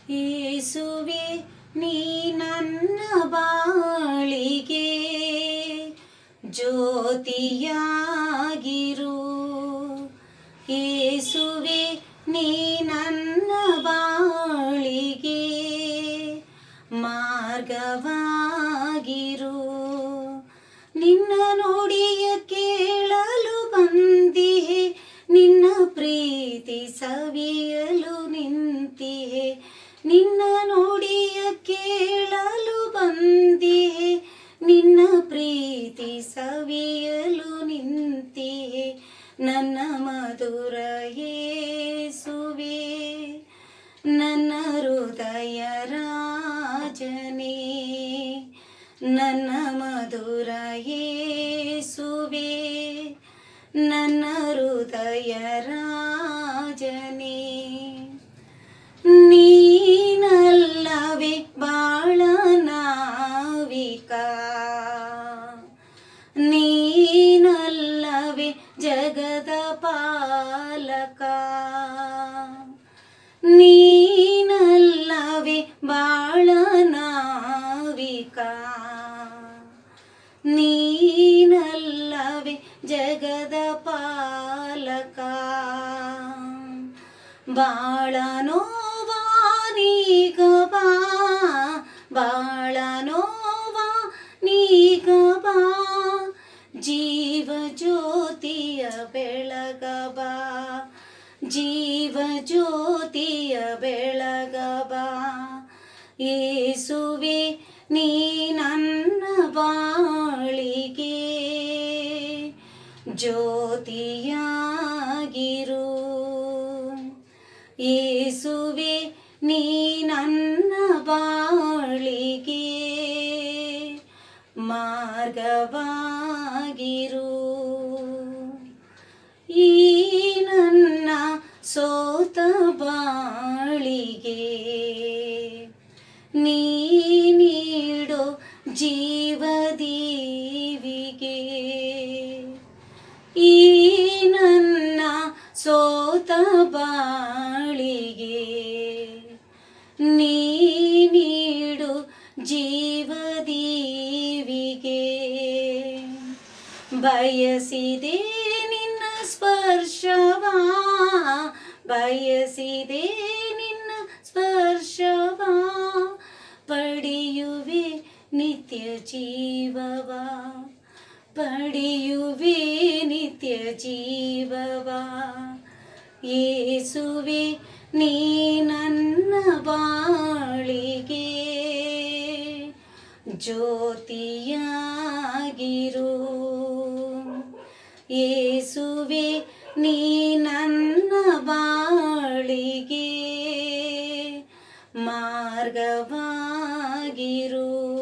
ಯೇಸುವೆ ನೀ ನನ್ನ ಬಾಳಿಗೆ ಜ್ಯೋತಿಯಾಗಿರು ಯೇಸುವೆ ನೀ ನನ್ನ ಬಾಳಿಗೆ ಮಾರ್ಗವಾಗಿರು ನಿನ್ನ ನುಡಿಯ ಕೇಳಲು ಬಂದಿಹೆ ನಿನ್ನ ಪ್ರೀತಿ ಸವಿಯಲು ನಿಂತಿಹೆ ನಿನ್ನ ನುಡಿಯ ಕೇಳಲು ಬಂದಿಹೆ ನಿನ್ನ ಪ್ರೀತಿ ಸವಿಯಲು ನಿಂತಿಹೆ ನನ್ನ ಮಧುರ ಯೇಸುವೆ ನನ್ನ ಹೃದಯ ರಾಜನೇ ನನ್ನ ಮಧುರ ಯೇಸುವೆ ನನ್ನ ಹೃದಯ ರಾಜನೇ ನೀನಲ್ಲವೇ ಬಾಳನಾವಿಕ ನೀನಲ್ಲವೇ ಜಗದ ಪಾಲಕ ನೀನಲ್ಲವೇ ಬಾಳನಾವಿಕ ನೀನಲ್ಲವೇ ಜಗದ ಪಾಲಕ ಬಾಳನೋವಾನೀಗ ಬಾ ಬಾಳನೋವಾ ನೀಗ ಬಾ ಜೀವ ಜ್ಯೋತಿಯ ಬೆಳಗ ಬಾ ಜೀವ ಜ್ಯೋತಿಯ ಬೆಳಗ ಬಾ ಯೇಸುವೆ ನೀ ನನ್ನ ಬಾಳಿಗೆ ಜ್ಯೋತಿಯಾಗಿರು ಯೇಸುವೆ ನೀ ನನ್ನ ಬಾಳಿಗೆ ಮಾರ್ಗವಾಗಿರು ಈ ನನ್ನ ಸೋತ ಬಾಳಿಗೆ ನೀ ನೀಡೋ ಜೀವದೀವಿಗೆ ಈ ನನ್ನ ಸೋತ ಬಾಳಿಗೆ ನೀ ನೀಡು ಜೀವದೀವಿಗೆ ಬಯಸಿದೆ ನಿನ್ನ ಸ್ಪರ್ಶವಾ ಬಯಸಿದೆ ನಿನ್ನ ಸ್ಪರ್ಶವಾ ಪಡೆಯುವೆ ನಿತ್ಯ ಜೀವವಾ ಪಡೆಯುವೆ ನಿತ್ಯ ಜೀವವಾ ಯೇಸುವೆ ನೀ ನನ್ನ ಬಾಳಿಗೆ ಜ್ಯೋತಿಯಾಗಿರು ಯೇಸುವೆ ನೀ ನನ್ನ ಬಾಳಿಗೆ ಮಾರ್ಗವಾಗಿರು